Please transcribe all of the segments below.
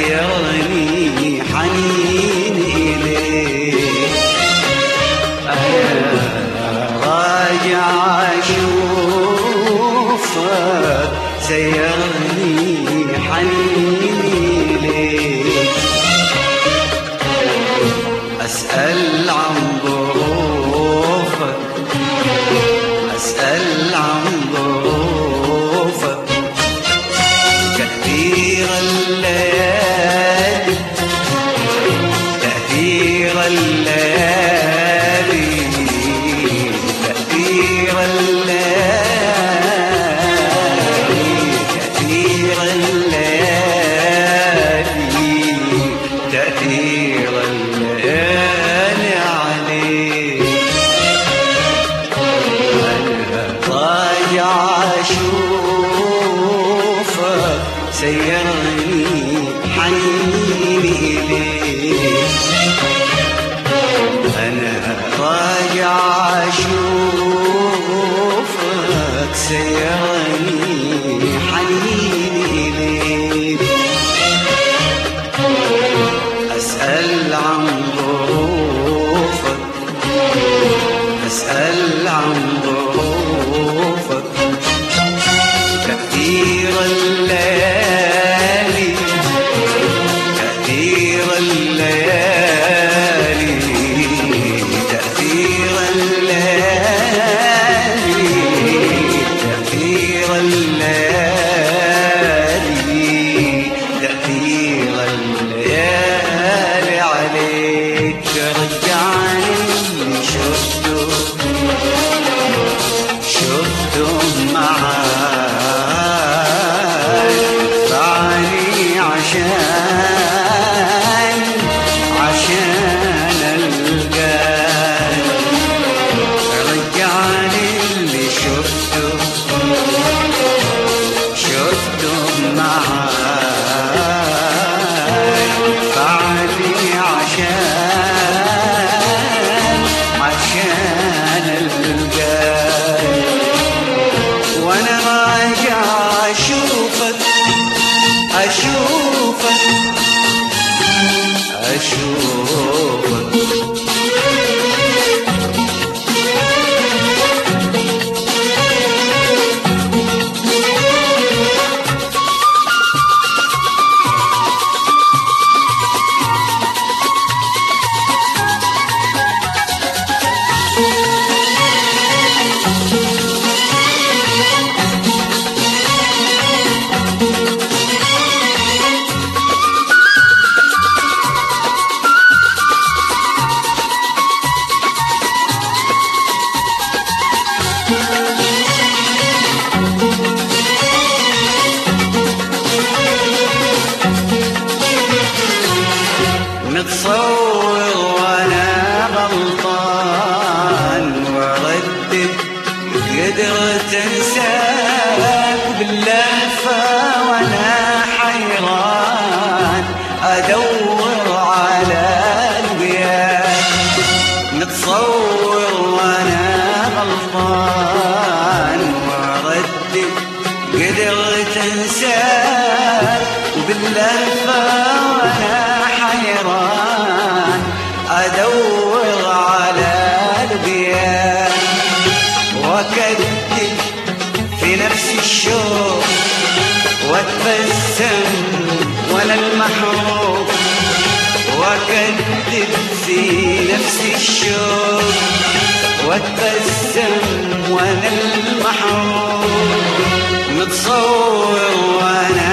سيرني حنين إليك أنا راجع أشوفك سيرني حنين إليك أسأل عن ظروفك أسأل عن ظروفك كثير الليالي كثير الليالي كثير الليالي كثير الليالي كثير الليالي عليك أنا راجع أشوفك سيرني حنيني إليك أنا راجع أشوفك سيرني حنيني إليك أسأل عن ظروفك أسأل عن ظروفك كثير الليالي كثير الليالي كثير الليالي كثير الليالي كثير الليالي عليك رجعني اللي شفته شفته معاك فعني عشان عشان القاك رجعني اللي شفته شفته معاك فعني عشان عشان القاك وانا راجع اشوفك اشوفك اشوفك متصور وانا غلطان وردد قدرت انساك باللهفة وانا حيران ادور على الوياك متصور وانا غلطان وردد قدرت انساك وباللهفة وانا حيران ادور على الغياب واكدب في نفس الشوق واتبسم وانا المحروم واكدب في نفس الشوق واتبسم وانا المحروم متصور وانا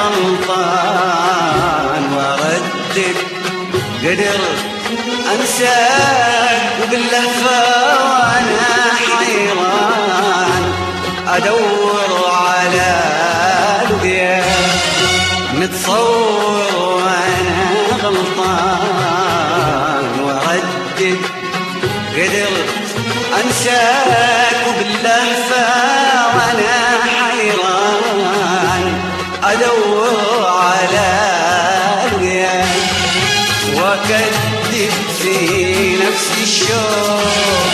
غلطان وردد قدرت انساك وباللهفه وانا حيران ادور على الغياب متصور وانا غلطان وردد قدرت انساك وباللهفه وانا حيران ادور على الغياب واكذب في نفسي الشوق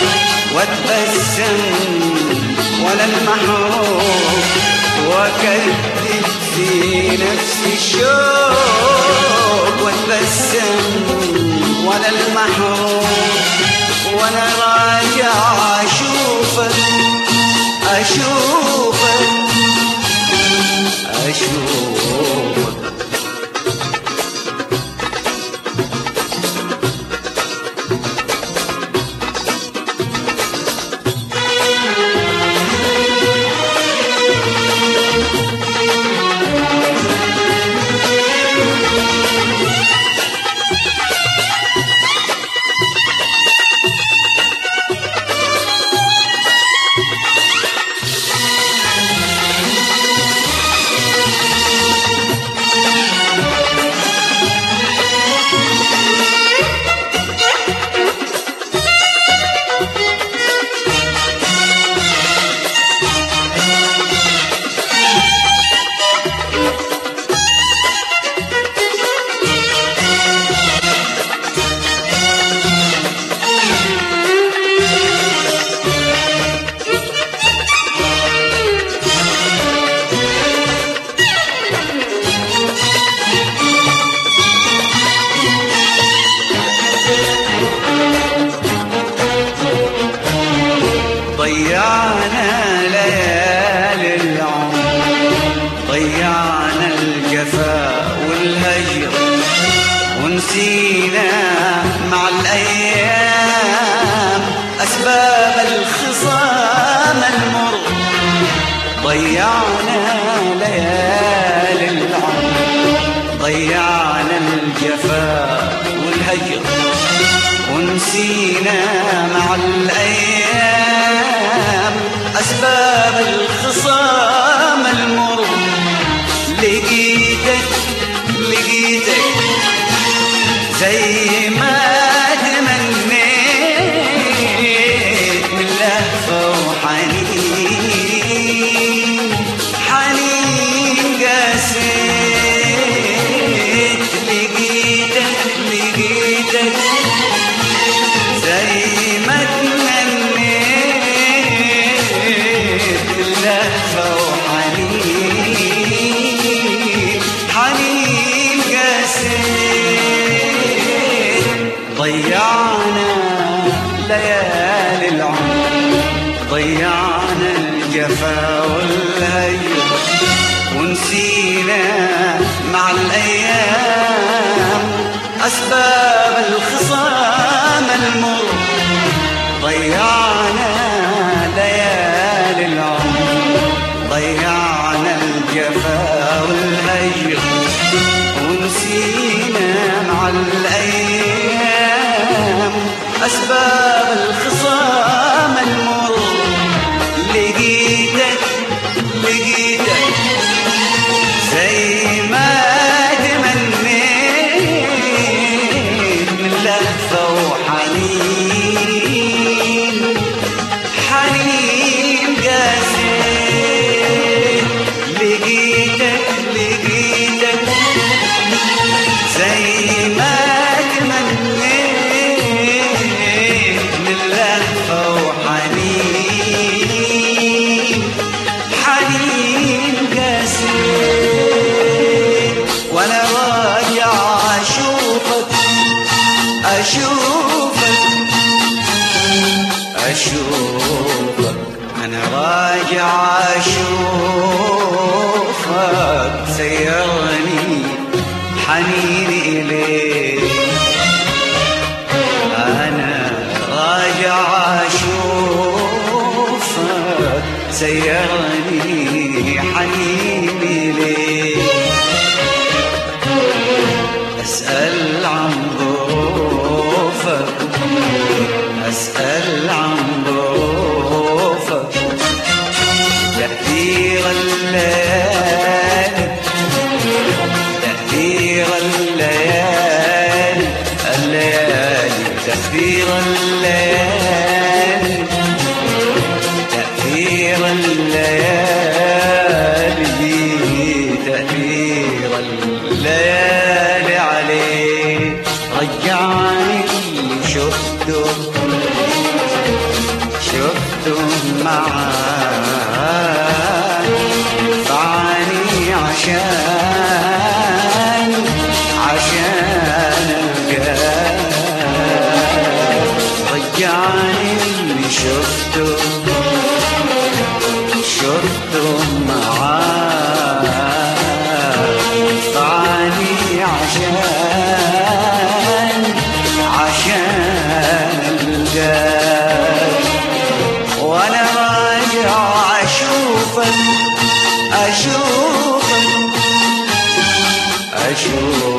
واتبسم ولا المحروم واكذب في نفس الشوق واتبسم وانا المحروم وانا راجع اشوفك اشوفك اشوفك ضيعنا ليالي العمر ضيعنا الجفاء والهجر ونسينا مع الأيام أسباب الخصام المر ضيعنا ليالي العمر ضيعنا الجفاء والهجر ونسينا مع الأيام أسباب الخصام المر لقيتك لقيتك زي ما تمنيت من لهفة وحنين حنين قاسيت لقيتك لقيتك زي ما تمنيت لهفة وحنين حنين قاسيت ضيعنا ليالي العمر ضيعنا الجفا والهجر ونسينا مع الأيام أسباب الخصام المر ضيعنا ليالي العمر ضيعنا الجفا والهجر ونسينا مع الأيام أسباب الخصام المر لقيتك لقيتك زي ما تمنيت من لهفة وحنين حنين قاسيت لقيتك لقيتك زي ما تمنيت من لهفة وحنين حنين قاسيت وانا راجع اشوفك اشوفك اشوفك انا راجع اشوفك سيرني حنيني اليك انا راجع اشوفك سيرني حنيني ليك اسال عن ظروفك اسال عن ظروفك تأثير الليالي تأثير الليالي الليالي تأثير الليالي تأثير الليالي تأثير الليالي عليك رجعني اللي شفته شفته معاك فعني عشان رجعني اللي شفته شفته معاه دفعني عشان عشان القلب وانا راجع اشوفك اشوفك اشوفك